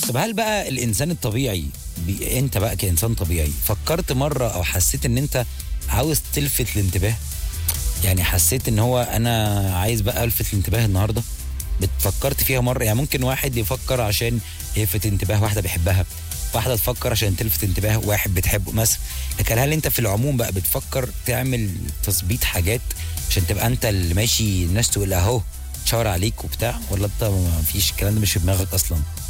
طب هل بقى الانسان الطبيعي بي... انت بقى كانسان طبيعي فكرت مره او حسيت ان انت عاوز تلفت الانتباه يعني حسيت ان هو انا عايز بقى الفت الانتباه النهارده بتفكرت فيها مره يعني ممكن واحد يفكر عشان يلفت انتباه واحده بيحبها واحده تفكر عشان تلفت انتباه واحد بتحبه مثلا لكن هل انت في العموم بقى بتفكر تعمل تظبيط حاجات عشان تبقى انت اللي ماشي الناس تقول اهو تشاور عليك وبتاع ولا انت ما فيش الكلام ده مش في دماغك اصلا